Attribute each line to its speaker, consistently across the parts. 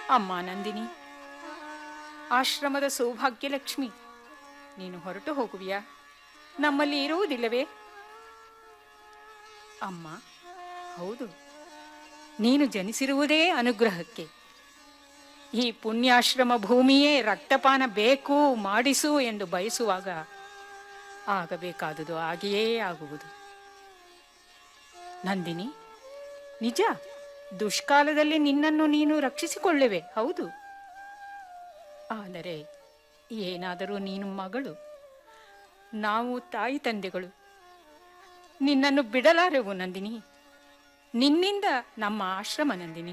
Speaker 1: ಅಮ್ಮ ನಂದಿನಿ ಆಶ್ರಮದ ಸೌಭಾಗ್ಯ ಲಕ್ಷ್ಮಿ ನೀನು ಹೊರಟು ಹೋಗುವಿಯಾ ನಮ್ಮಲ್ಲಿ ಇರುವುದಿಲ್ಲವೇ ಅಮ್ಮ ಹೌದು ನೀನು ಜನಿಸಿರುವುದೇ ಅನುಗ್ರಹಕ್ಕೆ ಈ ಪುಣ್ಯಾಶ್ರಮ ಭೂಮಿಯೇ ರಕ್ತಪಾನ ಬೇಕು ಮಾಡಿಸು ಎಂದು ಬಯಸುವಾಗ ಆಗಬೇಕಾದುದು ಹಾಗೆಯೇ ಆಗುವುದು ನಂದಿನಿ ನಿಜ ದುಷ್ಕಾಲದಲ್ಲಿ ನಿನ್ನನ್ನು ನೀನು ರಕ್ಷಿಸಿಕೊಳ್ಳುವೆ ಹೌದು ಆದರೆ ಏನಾದರೂ ನೀನು ಮಗಳು ನಾವು ತಾಯಿ ತಂದೆಗಳು ನಿನ್ನನ್ನು ಬಿಡಲಾರೆವು ನಂದಿನಿ ನಿನ್ನಿಂದ ನಮ್ಮ ಆಶ್ರಮ ನಂದಿನಿ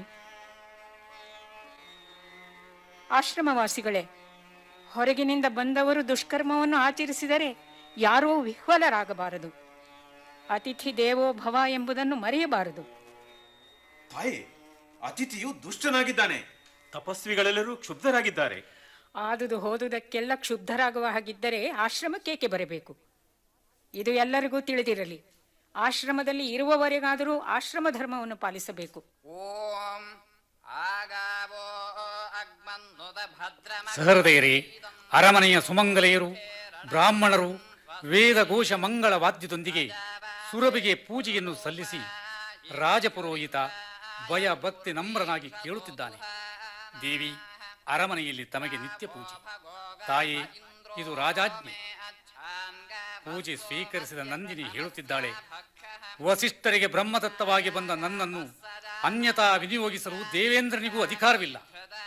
Speaker 1: ಆಶ್ರಮವಾಸಿಗಳೇ ಹೊರಗಿನಿಂದ ಬಂದವರು ದುಷ್ಕರ್ಮವನ್ನು ಆಚರಿಸಿದರೆ ಯಾರೋ ವಿಹ್ವಲರಾಗಬಾರದು ಅತಿಥಿ ದೇವೋ ಭವ ಎಂಬುದನ್ನು ಮರೆಯಬಾರದು
Speaker 2: ತಾಯಿ ಅತಿಥಿಯು ದುಷ್ಟನಾಗಿದ್ದಾನೆ
Speaker 3: ತಪಸ್ವಿಗಳೆಲ್ಲರೂ ಕ್ಷುಬ್ಧರಾಗಿದ್ದಾರೆ
Speaker 1: ಆದುದು ಹೋದುದಕ್ಕೆಲ್ಲ ಕ್ಷುಬ್ಧರಾಗುವ ಹಾಗಿದ್ದರೆ ಆಶ್ರಮಕ್ಕೇಕೆ ಬರಬೇಕು ಇದು ಎಲ್ಲರಿಗೂ ತಿಳಿದಿರಲಿ ಆಶ್ರಮದಲ್ಲಿ ಇರುವವರೆಗಾದರೂ ಆಶ್ರಮ ಧರ್ಮವನ್ನು ಪಾಲಿಸಬೇಕು
Speaker 4: ಓಂ ಆಗಾವೋ ಅಗ್ಮನ್ನುದ ಭದ್ರಮ
Speaker 5: ಸಹೃದಯರೇ ಅರಮನೆಯ ಸುಮಂಗಲೆಯರು ಬ್ರಾಹ್ಮಣರು ವೇದಘೋಷ ಮಂಗಳ ವಾದ್ಯದೊಂದಿಗೆ ಸುರಭಿಗೆ ಪೂಜೆಯನ್ನು ಸಲ್ಲಿಸಿ ರಾಜಪುರೋಹಿತ ಭಯ ಭಕ್ತಿ ನಮ್ರನಾಗಿ ಕೇಳುತ್ತಿದ್ದಾನೆ ದೇವಿ ಅರಮನೆಯಲ್ಲಿ ತಮಗೆ ನಿತ್ಯ ಪೂಜೆ ತಾಯೇ ಇದು ರಾಜಾಜ್ಞೆ ಪೂಜೆ ಸ್ವೀಕರಿಸಿದ ನಂದಿನಿ ಹೇಳುತ್ತಿದ್ದಾಳೆ ವಸಿಷ್ಠರಿಗೆ ಬ್ರಹ್ಮದತ್ತವಾಗಿ ಬಂದ ನನ್ನನ್ನು ಅನ್ಯತಾ ವಿನಿಯೋಗಿಸಲು ದೇವೇಂದ್ರನಿಗೂ ಅಧಿಕಾರವಿಲ್ಲ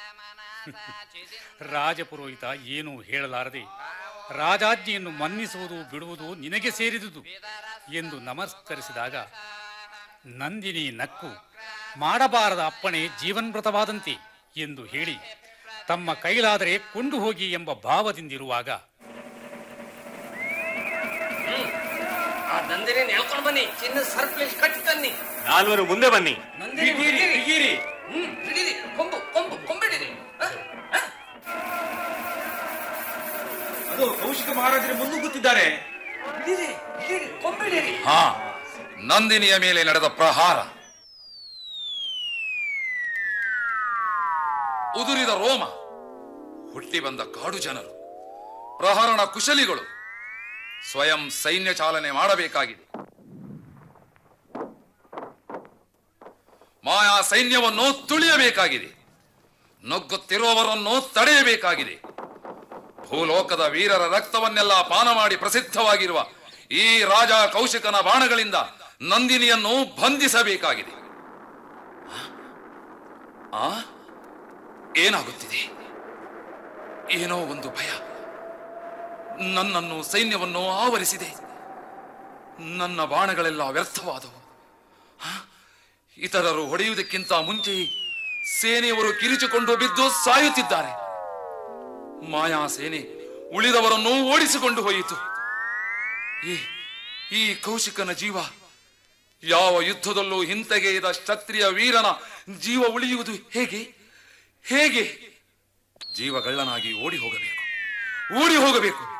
Speaker 5: ರಾಜಪುರೋಹಿತ ಏನೂ ಹೇಳಲಾರದೆ ರಾಜಾಜ್ಞೆಯನ್ನು ಮನ್ನಿಸುವುದು ಬಿಡುವುದು ನಿನಗೆ ಸೇರಿದುದು ಎಂದು ನಮಸ್ಕರಿಸಿದಾಗ ನಂದಿನಿ ನಕ್ಕು ಮಾಡಬಾರದ ಅಪ್ಪಣೆ ಜೀವನ್ಮೃತವಾದಂತೆ ಎಂದು ಹೇಳಿ ತಮ್ಮ ಕೈಲಾದರೆ ಕೊಂಡು ಹೋಗಿ ಎಂಬ ಭಾವದಿಂದಿರುವಾಗ
Speaker 6: ಆ ನಂದಿನಿ ಹೇಳ್ಕೊಂಡು ಬನ್ನಿ ಚಿನ್ನ ಸರ್ಪ್ಲೇಸ್ ಕಟ್ಟಿ ತನ್ನಿ
Speaker 3: ನಾಲ್ವರು ಮುಂದೆ ಬನ್ನಿ
Speaker 6: ನಂದಿನಿ
Speaker 2: ಬಿಗಿರಿ, ಬಿಗಿರಿ.
Speaker 6: ಹ್ಮ್ ಹಿಡೀರಿ ಕೊಂಬು ಕೊಂಬು ಕೊಂಬಿಡಿರಿ ಹ? ಹ?
Speaker 2: ಅದು ಕೌಶಿಕ ಮಹಾರಾಜರು ಮುನ್ನುಗ್ಗುತ್ತಿದ್ದಾರೆ
Speaker 6: ಹಿಡೀರಿ ಹಿಡೀರಿ ಕೊಂಬಿಡಿರಿ
Speaker 7: ಹಾ ನಂದಿನಿಯ ಮೇಲೆ ನಡೆದ ಪ್ರಹಾರ ಉದುರಿದ ರೋಮ ಹುಟ್ಟಿ ಬಂದ ಕಾಡು ಜನರು ಪ್ರಹರಣ ಕುಶಲಿಗಳು ಸ್ವಯಂ ಸೈನ್ಯ ಚಾಲನೆ ಮಾಡಬೇಕಾಗಿದೆ ಮಾಯಾ ಸೈನ್ಯವನ್ನು ತುಳಿಯಬೇಕಾಗಿದೆ ನುಗ್ಗುತ್ತಿರುವವರನ್ನು ತಡೆಯಬೇಕಾಗಿದೆ ಭೂಲೋಕದ ವೀರರ ರಕ್ತವನ್ನೆಲ್ಲ ಪಾನ ಮಾಡಿ ಪ್ರಸಿದ್ಧವಾಗಿರುವ ಈ ರಾಜ ಕೌಶಿಕನ ಬಾಣಗಳಿಂದ ನಂದಿನಿಯನ್ನು ಬಂಧಿಸಬೇಕಾಗಿದೆ ಆ ಏನಾಗುತ್ತಿದೆ ಏನೋ ಒಂದು ಭಯ ನನ್ನನ್ನು ಸೈನ್ಯವನ್ನು ಆವರಿಸಿದೆ ನನ್ನ ಬಾಣಗಳೆಲ್ಲ ವ್ಯರ್ಥವಾದವು ಆ? ಇತರರು ಹೊಡೆಯುವುದಕ್ಕಿಂತ ಮುಂಚೆ ಸೇನೆಯವರು ಕಿರಿಚಿಕೊಂಡು ಬಿದ್ದು ಸಾಯುತ್ತಿದ್ದಾರೆ ಮಾಯಾ ಸೇನೆ ಉಳಿದವರನ್ನು ಓಡಿಸಿಕೊಂಡು ಹೋಯಿತು ಈ ಈ ಕೌಶಿಕನ ಜೀವ ಯಾವ ಯುದ್ಧದಲ್ಲೂ ಹಿಂತೆಗೆಯದ ಕ್ಷತ್ರಿಯ ವೀರನ ಜೀವ ಉಳಿಯುವುದು ಹೇಗೆ ಹೇಗೆ ಜೀವಗಳ್ಳನಾಗಿ ಓಡಿ ಹೋಗಬೇಕು ಓಡಿ ಹೋಗಬೇಕು